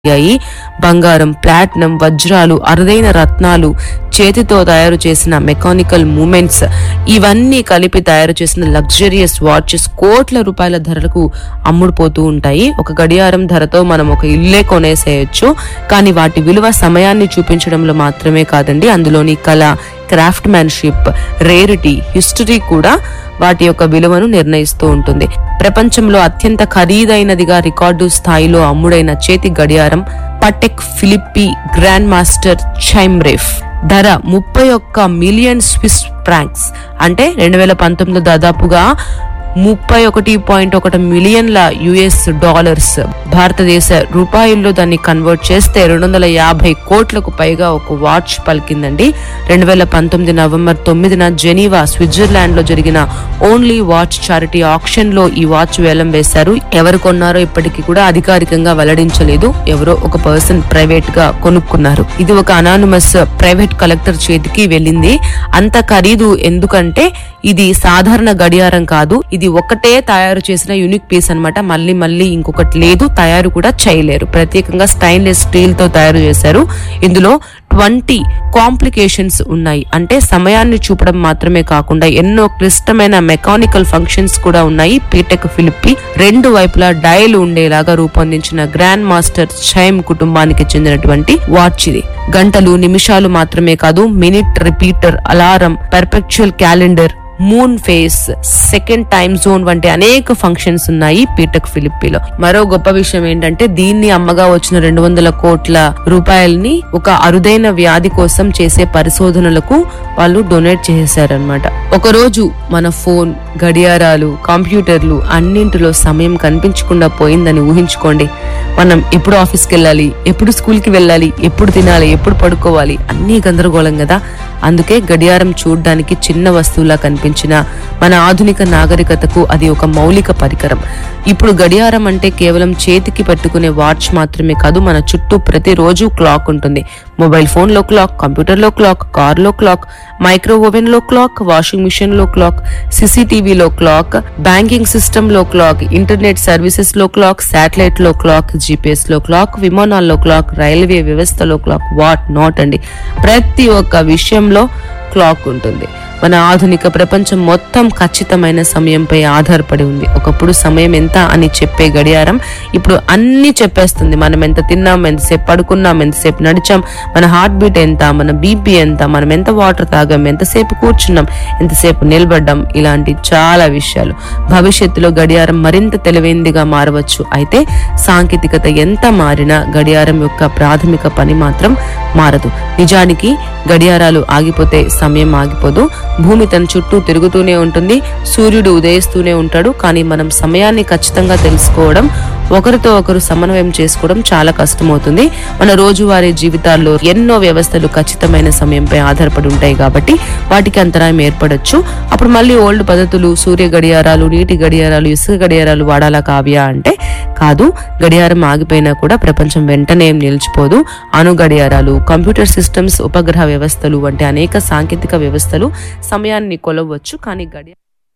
అయ్యాయి బంగారం ప్లాటినం వజ్రాలు అరుదైన రత్నాలు చేతితో తయారు చేసిన మెకానికల్ మూమెంట్స్ ఇవన్నీ కలిపి తయారు చేసిన లగ్జరియస్ వాచెస్ కోట్ల రూపాయల ధరలకు అమ్ముడుపోతూ ఉంటాయి ఒక గడియారం ధరతో మనం ఒక ఇల్లే కొనేసేయచ్చు కానీ వాటి విలువ సమయాన్ని చూపించడంలో మాత్రమే కాదండి అందులోని కళ క్రాఫ్ట్ మ్యాన్షిప్ రేరిటీ హిస్టరీ కూడా వాటి యొక్క విలువను నిర్ణయిస్తూ ఉంటుంది ప్రపంచంలో అత్యంత ఖరీదైనదిగా రికార్డు స్థాయిలో అమ్ముడైన చేతి గడియారం Patek Philippe grand master chime ref ధర ముప్పై ఒక్క మిలియన్ స్విస్ ఫ్రాంక్స్ అంటే రెండు వేల పంతొమ్మిది దాదాపుగా ముప్పై ఒకటి పాయింట్ ఒకటి మిలియన్ల యుఎస్ డాలర్స్ భారతదేశ రూపాయల్లో దాన్ని కన్వర్ట్ చేస్తే రెండు వందల యాభై కోట్లకు పైగా ఒక వాచ్ పలికిందండి రెండు వేల పంతొమ్మిది నవంబర్ తొమ్మిదిన జెనీవా స్విట్జర్లాండ్ లో జరిగిన ఓన్లీ వాచ్ చారిటీ ఆప్షన్ లో ఈ వాచ్ వేలం వేశారు ఎవరు కొన్నారో ఇప్పటికీ కూడా అధికారికంగా వెల్లడించలేదు ఎవరో ఒక పర్సన్ ప్రైవేట్ గా కొనుక్కున్నారు ఇది ఒక అనానిమస్ ప్రైవేట్ కలెక్టర్ చేతికి వెళ్ళింది అంత ఖరీదు ఎందుకంటే ఇది సాధారణ గడియారం కాదు ఇది ఒకటే తయారు చేసిన యూనిక్ పీస్ అన్నమాట మళ్ళీ మళ్ళీ ఇంకొకటి లేదు తయారు కూడా చేయలేరు ప్రత్యేకంగా స్టైన్లెస్ స్టీల్ తో తయారు చేశారు ఇందులో ట్వంటీ కాంప్లికేషన్స్ ఉన్నాయి అంటే సమయాన్ని చూపడం మాత్రమే కాకుండా ఎన్నో క్లిష్టమైన మెకానికల్ ఫంక్షన్స్ కూడా ఉన్నాయి పీటెక్ ఫిలిప్పి రెండు వైపులా డయల్ ఉండేలాగా రూపొందించిన గ్రాండ్ మాస్టర్ చైమ్ కుటుంబానికి చెందినటువంటి వాచ్ ఇది గంటలు నిమిషాలు మాత్రమే కాదు minute repeater alarm perpetual calendar moon phase second time zone వంటి అనేక ఫంక్షన్స్ ఉన్నాయి పీటక్ ఫిలిప్పీలో మరో గొప్ప విషయం ఏంటంటే దీన్ని అమ్మగా వచ్చిన రెండు వందల కోట్ల రూపాయలని ఒక అరుదైన వ్యాధి కోసం చేసే పరిశోధనలకు వాళ్ళు డొనేట్ చేశారనమాట ఒక రోజు మన ఫోన్ గడియారాలు కంప్యూటర్లు అన్నింటిలో సమయం కనిపించకుండా పోయిందని ఊహించుకోండి మనం ఎప్పుడు ఆఫీస్కి వెళ్ళాలి ఎప్పుడు స్కూల్కి వెళ్ళాలి ఎప్పుడు తినాలి ఎప్పుడు పడుకోవాలి అన్నీ గందరగోళం కదా అందుకే గడియారం చూడ్డానికి చిన్న వస్తువులా కనిపించిన మన ఆధునిక నాగరికతకు అది ఒక మౌలిక పరికరం ఇప్పుడు గడియారం అంటే కేవలం చేతికి పెట్టుకునే వాచ్ మాత్రమే కాదు మన చుట్టూ ప్రతిరోజు క్లాక్ ఉంటుంది మొబైల్ ఫోన్ లో క్లాక్ కంప్యూటర్ లో క్లాక్ కార్ లో క్లాక్ మైక్రో ఓవెన్ లో క్లాక్ వాషింగ్ మిషన్ లో క్లాక్ సీసీటీవీలో క్లాక్ బ్యాంకింగ్ సిస్టమ్ లో క్లాక్ ఇంటర్నెట్ సర్వీసెస్ లో క్లాక్ శాటిలైట్ లో క్లాక్ జీపీఎస్ లో క్లాక్ విమానాల్లో క్లాక్ రైల్వే వ్యవస్థలో క్లాక్ వాట్ నాట్ అండి ప్రతి ఒక్క విషయంలో క్లాక్ ఉంటుంది మన ఆధునిక ప్రపంచం మొత్తం ఖచ్చితమైన సమయంపై ఆధారపడి ఉంది ఒకప్పుడు సమయం ఎంత అని చెప్పే గడియారం ఇప్పుడు అన్ని చెప్పేస్తుంది మనం ఎంత తిన్నాం ఎంతసేపు పడుకున్నాం ఎంతసేపు నడిచాం మన హార్ట్ బీట్ ఎంత మన బీపీ ఎంత మనం ఎంత వాటర్ తాగాం ఎంతసేపు కూర్చున్నాం ఎంతసేపు నిలబడ్డాం ఇలాంటి చాలా విషయాలు భవిష్యత్తులో గడియారం మరింత తెలివైందిగా మారవచ్చు అయితే సాంకేతికత ఎంత మారినా గడియారం యొక్క ప్రాథమిక పని మాత్రం మారదు నిజానికి గడియారాలు ఆగిపోతే సమయం ఆగిపోదు భూమి తన చుట్టూ తిరుగుతూనే ఉంటుంది సూర్యుడు ఉదయిస్తూనే ఉంటాడు కానీ మనం సమయాన్ని ఖచ్చితంగా తెలుసుకోవడం ఒకరితో ఒకరు సమన్వయం చేసుకోవడం చాలా కష్టమవుతుంది మన రోజువారీ జీవితాల్లో ఎన్నో వ్యవస్థలు ఖచ్చితమైన సమయంపై ఆధారపడి ఉంటాయి కాబట్టి వాటికి అంతరాయం ఏర్పడొచ్చు అప్పుడు మళ్ళీ ఓల్డ్ పద్ధతులు సూర్య గడియారాలు నీటి గడియారాలు ఇసుక గడియారాలు వాడాలా కావ్యా అంటే కాదు గడియారం ఆగిపోయినా కూడా ప్రపంచం వెంటనే ఏం నిలిచిపోదు అణు గడియారాలు కంప్యూటర్ సిస్టమ్స్ ఉపగ్రహ వ్యవస్థలు వంటి అనేక సాంకేతిక వ్యవస్థలు సమయాన్ని కొలవచ్చు కానీ గడియారం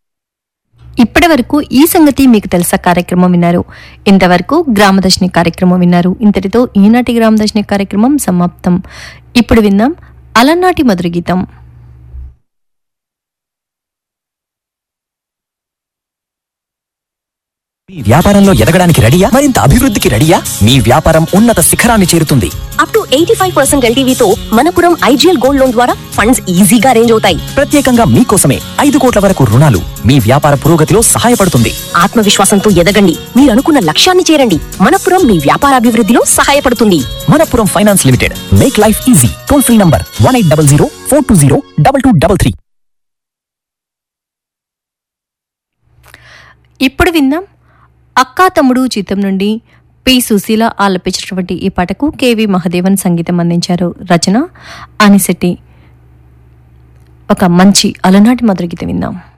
ఇప్పటి వరకు ఈ సంగతి మీకు తెలుసా కార్యక్రమం విన్నారు ఇంతవరకు గ్రామదర్శిని కార్యక్రమం విన్నారు ఇంతటితో ఈనాటి గ్రామదర్శిని కార్యక్రమం సమాప్తం ఇప్పుడు విందాం అలనాటి మధుర గీతం మీ వ్యాపారంలో ఎదగడానికి రెడీయా మరింత అభివృద్ధికి రెడీయా మీ వ్యాపారం ఉన్నత శిఖరాన్ని చేరుతుంది up to eighty five percent ఎల్టీవీతో మనపురం ఐజీఎల్ గోల్డ్ లోన్ ద్వారా ఫండ్స్ ఈజీగా అరేంజ్ అవుతాయి ప్రత్యేకంగా మీకోసమే ఐదు కోట్ల వరకు రుణాలు మీ వ్యాపార పురోగతిలో సహాయపడుతుంది ఆత్మవిశ్వాసంతో ఎదగండి మీరు అనుకున్న లక్ష్యాన్ని చేరండి మనపురం మీ వ్యాపారాభివృద్ధిలో సహాయపడుతుంది Manappuram finance limited make life easy toll free number one eight double zero four two zero double two double three ఇప్పుడు విందాం అక్కా తమ్ముడు చిత్రం నుండి పి సుశీల ఆలపించినటువంటి ఈ పాటకు కెవి మహదేవన్ సంగీతం అందించారు రచన అనిశెట్టి ఒక మంచి అలనాటి మధుర గీతం విందాం